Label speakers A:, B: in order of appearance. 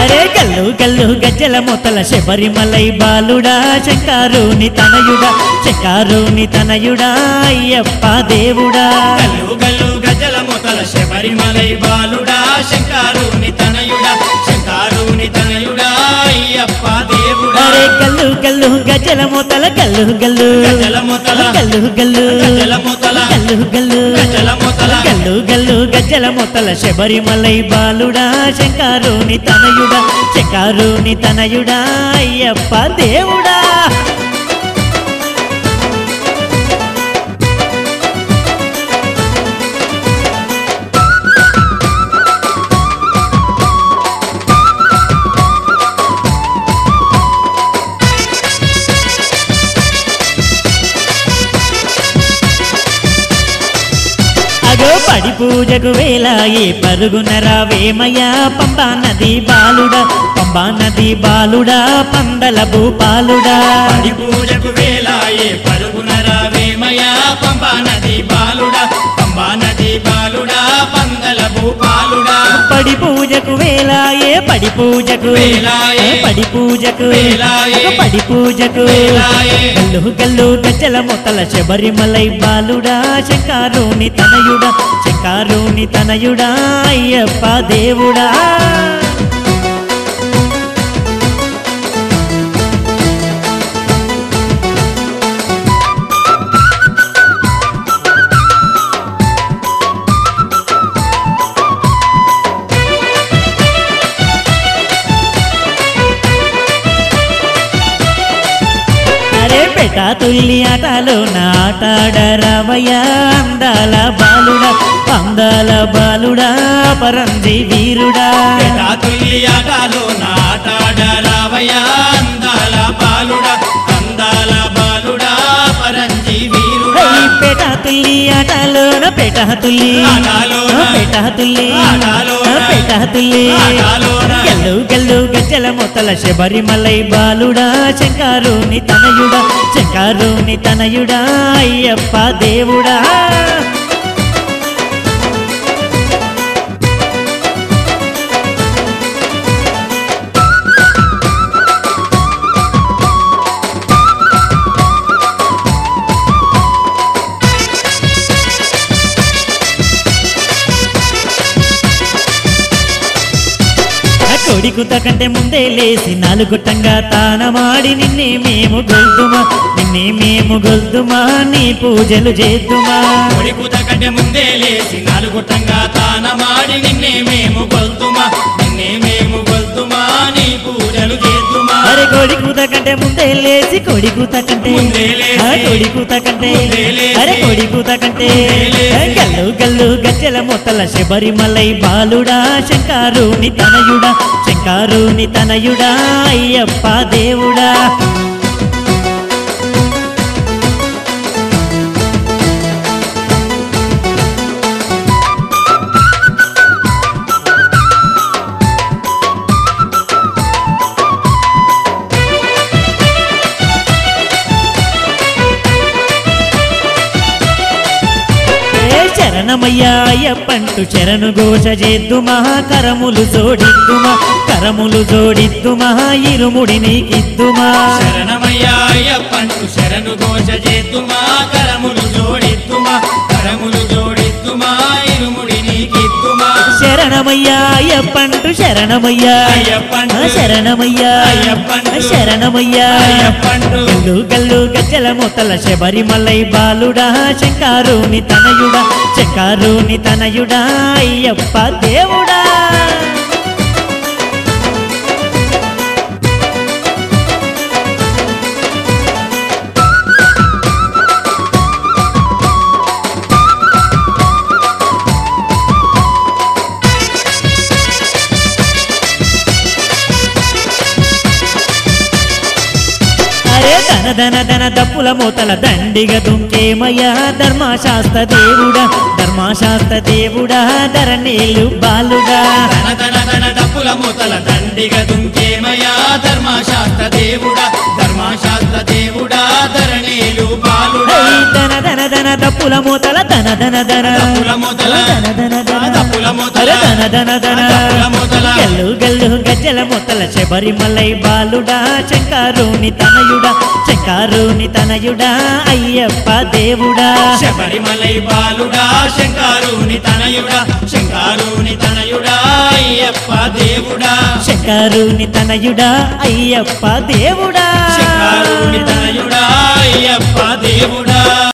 A: అరే గల్లు గల్లు గజ్జల మొతల శబరిమలై బాలుడా శంకారుని తనయుడా శంకారుని తనయుడా అయ్యప్ప దేవుడా
B: గల్లు గల్లు గజల మొతల శబరిమలై బాలుడా శంకారుని తనయుడా శంకారుని తనయుడా అయ్యప్ప దేవుడా
A: అరే గల్లు గల్లు గజ్జల మొతల గల్లు గల్లు
B: గజల మొతల
A: గల్లు గల్లు
B: గజల మొతల
A: గల్లు గల్లు
B: గజల మొతల
A: గల్లు గల్లు గజ్జల మొతల శబరిమలై బాలుడా శంకారుని తనయుడా శంకారుని తనయుడా అయ్యప్ప దేవుడా అగో పడి పూజకు వేలాయే పరుగున రావేమయ్యా పంబా నది బాలుడా పంబా నది బాలుడా పందల భూపాలుడా
B: పడి పూజకు వేలాయే పరుగున రావేమయా పంబా నది బాలుడా పంబా నది బాలుడా పందల భూపాలుడా
A: పడి పూజకు వేలాయే పడి పూజకు
B: వేలాయే.
A: పడి పూజకు
B: వేలాయే.
A: అగో పడి పూజకు
B: వేలాయే.
A: గల్లు గల్లు గజ్జల మొతల శబరిమలై బాలుడా శంకారుని తనయుడా శంకారుని తనయుడా అయ్యప్ప దేవుడా అరే పెట్ట తుల్లి ఆటలో నాటాడరవయ్య అందాల బాలుడా అందాల బాలుడా పరంజి వీరుడా
B: పెటా తుల్లి ఆటలో నాటాడ రావయ్యా అందాల బాలుడా అందాల బాలుడా పరంజి వీరుడా
A: ఈ పేట తుల్లి ఆటలోన పేట తుల్లి
B: ఆటలోన.
A: పేట తుల్లి
B: ఆటలోన.
A: పేట తుల్లి
B: ఆటలోన.
A: గల్లు గల్లు గజ్జల మొత్తల శబరిమలై బాలుడా శంకారుని తనయుడా శంకారుని తనయుడా అయ్యప్ప దేవుడా ఆ కొడికుత కంటే ముందే లేసి నాలుగుట్టంగా తానమాడి నిన్నే మేము గొల్దుమా నిన్నే మేము గొల్దుమా నీ పూజలు చేద్దుమా
B: కొడికుత కంటే ముందే లేచి నాలుగుట్టంగా తానమాడి నిన్నే మేము గొల్తుమా నిన్నే మేము గొల్తుమా నీ పూజలు చేద్దుమా
A: అరే కోడి కూత కంటే ముందే లేచి కోడి కూత కంటే
B: ముందే లేచి.
A: ఆ కోడి కూత కంటే
B: ముందే లేచి.
A: అరే కోడి కూత కంటే
B: ముందే లేచి.
A: గల్లు గల్లు గజ్జల మొత్తల శబరిమలై బాలుడా శంకారుని తనయుడా శంకారుని తనయుడా అయ్యప్ప దేవుడా ఏ శరణమయ్యా అయ్యప్పంటు శరణు ఘోష చేద్దుమా కరములు జోడిద్దుమా కరములు జోడిద్దుమా ఇరుముడి నీకిద్దుమా
B: శరణమయ్యా అయ్యప్పంటు శరణు ఘోష చేద్దుమా కరములు జోడిద్దుమా కరములు జోడిద్దుమా ఇరుముడి నీకిద్దుమా
A: శరణమయ్యా అయ్యప్పంటు శరణమయ్యా
B: అయ్యప్పంటు.
A: ఆ శరణమయ్యా
B: అయ్యప్పంటు.
A: ఆ శరణమయ్యా
B: అయ్యప్పంటు.
A: గల్లు గల్లు గజ్జల మొత్తల శబరిమలై బాలుడా శంకారుని తనయుడా శంకారుని తనయుడా అయ్యప్ప దేవుడా అరే ధన ధన ధన దప్పుల మూతల దండిగ దుంకేమయ్యా ధర్మశాస్త్ర దేవుడా ధర్మశాస్త్ర దేవుడా ధరణీలు బాలుడా
B: ధన ధన ధన డప్పుల మూతల దండిగ దుంకేమయా ధర్మశాస్త్ర దేవుడా ధర్మశాస్త్ర దేవుడా ధరణీలు బాలుడా
A: ఐ ధన ధన ధన దప్పుల మూతల ధన ధన ధన
B: దప్పుల మూతల
A: ధన ధన ధన
B: దప్పుల మూతల
A: అరే ధన ధన ధన
B: దప్పుల మూతల
A: గల్లు గల్లు గజ్జల మొత్తల శబరిమలై బాలుడా శంకారుని తనయుడా శంకారుని తనయుడా అయ్యప్ప దేవుడా
B: శబరిమలై బాలుడా శంకారుని తనయుడా శంకారుని తనయుడా అయ్యప్ప దేవుడా
A: శంకారుని తనయుడా అయ్యప్ప దేవుడా
B: శంకారుని తనయుడా అయ్యప్ప దేవుడా